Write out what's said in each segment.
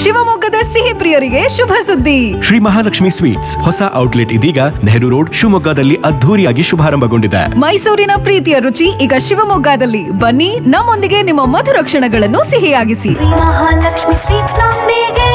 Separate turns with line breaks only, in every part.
ಶಿವಮೊಗ್ಗದ ಸಿಹಿ ಪ್ರಿಯರಿಗೆ ಶುಭ ಸುದ್ದಿ
ಶ್ರೀ ಮಹಾಲಕ್ಷ್ಮಿ ಸ್ವೀಟ್ಸ್ ಹೊಸ ಔಟ್ಲೆಟ್ ಇದೀಗ ನೆಹರು ರೋಡ್ ಶಿವಮೊಗ್ಗದಲ್ಲಿ ಅದ್ಧೂರಿಯಾಗಿ ಶುಭಾರಂಭಗೊಂಡಿದೆ
ಮೈಸೂರಿನ ಪ್ರೀತಿಯ ರುಚಿ ಈಗ ಶಿವಮೊಗ್ಗದಲ್ಲಿ ಬನ್ನಿ ನಮ್ಮೊಂದಿಗೆ ನಿಮ್ಮ ಮಧುರ ಕ್ಷಣಗಳನ್ನು ಸಿಹಿಯಾಗಿಸಿ
ಮಹಾಲಕ್ಷ್ಮಿ ಸ್ವೀಟ್ಸ್ ನೊಂದಿಗೆ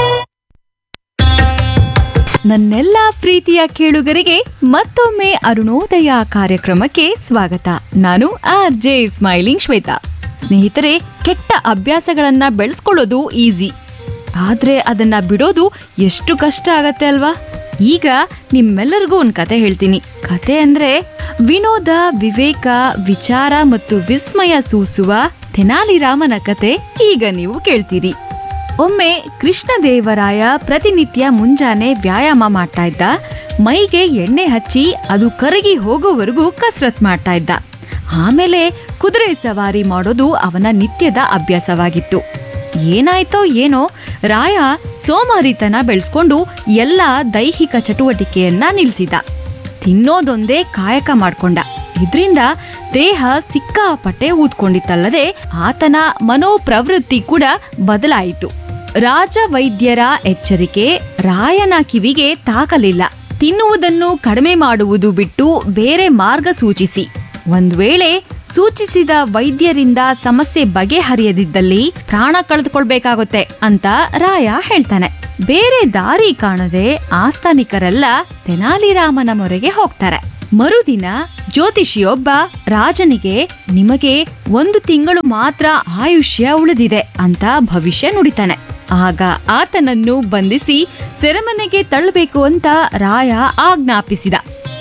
ನನ್ನೆಲ್ಲ ಪ್ರೀತಿಯ ಕೇಳುಗರಿಗೆ ಮತ್ತೊಮ್ಮೆ ಅರುಣೋದಯ ಕಾರ್ಯಕ್ರಮಕ್ಕೆ ಸ್ವಾಗತ ನಾನು ಆರ್ ಜೆ ಸ್ಮೈಲಿಂಗ್ ಶ್ವೇತಾ ಸ್ನೇಹಿತರೆ ಕೆಟ್ಟ ಅಭ್ಯಾಸಗಳನ್ನ ಬೆಳೆಸ್ಕೊಳ್ಳೋದು ಈಸಿ ಆದ್ರೆ ಅದನ್ನ ಬಿಡೋದು ಎಷ್ಟು ಕಷ್ಟ ಆಗತ್ತೆ ಅಲ್ವಾ ಈಗ ನಿಮ್ಮೆಲ್ಲರಿಗೂ ಒಂದು ಕತೆ ಹೇಳ್ತೀನಿ ಕತೆ ಅಂದ್ರೆ ವಿನೋದ ವಿವೇಕ ವಿಚಾರ ಮತ್ತು ವಿಸ್ಮಯ ಸೂಸುವ ತೆನಾಲಿರಾಮನ ಕತೆ ಈಗ ನೀವು ಕೇಳ್ತೀರಿ ಒಮ್ಮೆ ಕೃಷ್ಣದೇವರಾಯ ಪ್ರತಿನಿತ್ಯ ಮುಂಜಾನೆ ವ್ಯಾಯಾಮ ಮಾಡ್ತಾ ಇದ್ದ ಮೈಗೆ ಎಣ್ಣೆ ಹಚ್ಚಿ ಅದು ಕರಗಿ ಹೋಗೋವರೆಗೂ ಕಸರತ್ ಮಾಡ್ತಾ ಇದ್ದ ಆಮೇಲೆ ಕುದುರೆ ಸವಾರಿ ಮಾಡೋದು ಅವನ ನಿತ್ಯದ ಅಭ್ಯಾಸವಾಗಿತ್ತು ಏನಾಯ್ತೋ ಏನೋ ರಾಯ ಸೋಮಾರಿತನ ಬೆಳೆಸ್ಕೊಂಡು ಎಲ್ಲ ದೈಹಿಕ ಚಟುವಟಿಕೆಯನ್ನ ನಿಲ್ಸಿದ ತಿನ್ನೋದೊಂದೇ ಕಾಯಕ ಮಾಡ್ಕೊಂಡ ಇದ್ರಿಂದ ದೇಹ ಸಿಕ್ಕಾಪಟ್ಟೆ ಊದ್ಕೊಂಡಿತ್ತಲ್ಲದೆ ಆತನ ಮನೋಪ್ರವೃತ್ತಿ ಕೂಡ ಬದಲಾಯಿತು ರಾಜ ವೈದ್ಯರ ಎಚ್ಚರಿಕೆ ರಾಯನ ಕಿವಿಗೆ ತಾಕಲಿಲ್ಲ ತಿನ್ನುವುದನ್ನು ಕಡಿಮೆ ಮಾಡುವುದು ಬಿಟ್ಟು ಬೇರೆ ಮಾರ್ಗ ಸೂಚಿಸಿ ಒಂದ್ ವೇಳೆ ಸೂಚಿಸಿದ ವೈದ್ಯರಿಂದ ಸಮಸ್ಯೆ ಬಗೆಹರಿಯದಿದ್ದಲ್ಲಿ ಪ್ರಾಣ ಕಳೆದುಕೊಳ್ಬೇಕಾಗುತ್ತೆ ಅಂತ ರಾಯ ಹೇಳ್ತಾನೆ ಬೇರೆ ದಾರಿ ಕಾಣದೆ ಆಸ್ಥಾನಿಕರೆಲ್ಲ ತೆನಾಲಿರಾಮನ ಮೊರೆಗೆ ಹೋಗ್ತಾರೆ ಮರುದಿನ ಜ್ಯೋತಿಷಿಯೊಬ್ಬ ರಾಜನಿಗೆ ನಿಮಗೆ ಒಂದು ತಿಂಗಳು ಮಾತ್ರ ಆಯುಷ್ಯ ಉಳಿದಿದೆ ಅಂತ ಭವಿಷ್ಯ ನುಡಿತಾನೆ ಆಗ ಆತನನ್ನು ಬಂಧಿಸಿ ಸೆರೆಮನೆಗೆ ತಳ್ಳಬೇಕು ಅಂತ ರಾಯ ಆಜ್ಞಾಪಿಸಿದ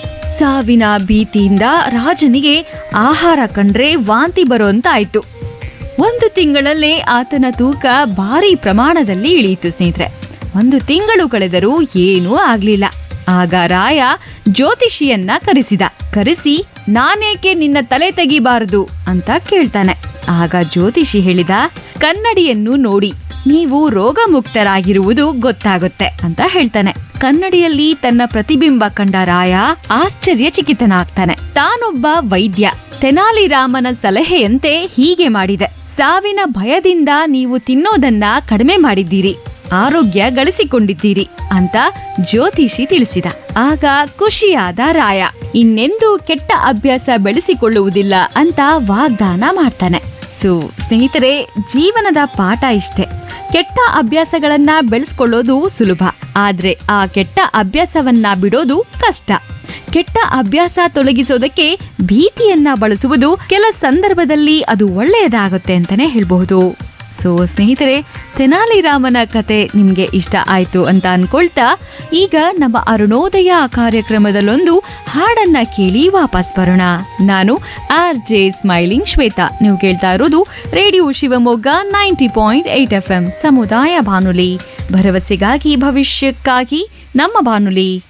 ಸಾವಿನ ಭೀತಿಯಿಂದ ರಾಜನಿಗೆ ಆಹಾರ ಕಂಡ್ರೆ ವಾಂತಿ ಬರುವಂತಾಯ್ತು ಒಂದು ತಿಂಗಳಲ್ಲೇ ಆತನ ತೂಕ ಭಾರಿ ಪ್ರಮಾಣದಲ್ಲಿ ಇಳಿಯಿತು ಸ್ನೇಹಿತರೆ ಒಂದು ತಿಂಗಳು ಕಳೆದರೂ ಏನೂ ಆಗ್ಲಿಲ್ಲ ಆಗ ರಾಯ ಜ್ಯೋತಿಷಿಯನ್ನ ಕರೆಸಿದ ಕರೆಸಿ ನಾನೇಕೆ ನಿನ್ನ ತಲೆ ತೆಗಿಬಾರದು ಅಂತ ಕೇಳ್ತಾನೆ ಆಗ ಜ್ಯೋತಿಷಿ ಹೇಳಿದ ಕನ್ನಡಿಯನ್ನು ನೋಡಿ ನೀವು ರೋಗ ಮುಕ್ತರಾಗಿರುವುದು ಗೊತ್ತಾಗುತ್ತೆ ಅಂತ ಹೇಳ್ತಾನೆ ಕನ್ನಡಿಯಲ್ಲಿ ತನ್ನ ಪ್ರತಿಬಿಂಬ ಕಂಡ ರಾಯ ಆಶ್ಚರ್ಯಚಕಿತನಾಗ್ತಾನೆ ತಾನೊಬ್ಬ ವೈದ್ಯ ತೆನಾಲಿರಾಮನ ಸಲಹೆಯಂತೆ ಹೀಗೆ ಮಾಡಿದೆ ಸಾವಿನ ಭಯದಿಂದ ನೀವು ತಿನ್ನೋದನ್ನ ಕಡಿಮೆ ಮಾಡಿದ್ದೀರಿ ಆರೋಗ್ಯ ಗಳಿಸಿಕೊಂಡಿದ್ದೀರಿ ಅಂತ ಜ್ಯೋತಿಷಿ ತಿಳಿಸಿದ ಆಗ ಖುಷಿಯಾದ ರಾಯ ಇನ್ನೆಂದೂ ಕೆಟ್ಟ ಅಭ್ಯಾಸ ಬೆಳೆಸಿಕೊಳ್ಳುವುದಿಲ್ಲ ಅಂತ ವಾಗ್ದಾನ ಮಾಡ್ತಾನೆ ಸೊ ಸ್ನೇಹಿತರೆ ಜೀವನದ ಪಾಠ ಇಷ್ಟೆ ಕೆಟ್ಟ ಅಭ್ಯಾಸಗಳನ್ನ ಬೆಳೆಸ್ಕೊಳ್ಳೋದು ಸುಲಭ ಆದ್ರೆ ಆ ಕೆಟ್ಟ ಅಭ್ಯಾಸವನ್ನ ಬಿಡೋದು ಕಷ್ಟ ಕೆಟ್ಟ ಅಭ್ಯಾಸ ತೊಲಗಿಸೋದಕ್ಕೆ ಭೀತಿಯನ್ನ ಬಳಸುವುದು ಕೆಲ ಸಂದರ್ಭದಲ್ಲಿ ಅದು ಒಳ್ಳೆಯದಾಗುತ್ತೆ ಅಂತಾನೆ ಹೇಳ್ಬಹುದು ಸೊ ಸ್ನೇಹಿತರೆ ತೆನಾಲಿರಾಮನ ಕತೆ ನಿಮ್ಗೆ ಇಷ್ಟ ಆಯ್ತು ಅಂತ ಅನ್ಕೊಳ್ತಾ ಈಗ ನಮ್ಮ ಅರುಣೋದಯ ಕಾರ್ಯಕ್ರಮದಲ್ಲೊಂದು ಹಾಡನ್ನ ಕೇಳಿ ವಾಪಸ್ ಬರೋಣ ನಾನು ಆರ್ ಜೆ ಸ್ಮೈಲಿಂಗ್ ಶ್ವೇತಾ ನೀವು ಕೇಳ್ತಾ ಇರೋದು radio Shivamogga ninety point eight F M ಸಮುದಾಯ ಬಾನುಲಿ ಭರವಸೆಗಾಗಿ ಭವಿಷ್ಯಕ್ಕಾಗಿ ನಮ್ಮ ಬಾನುಲಿ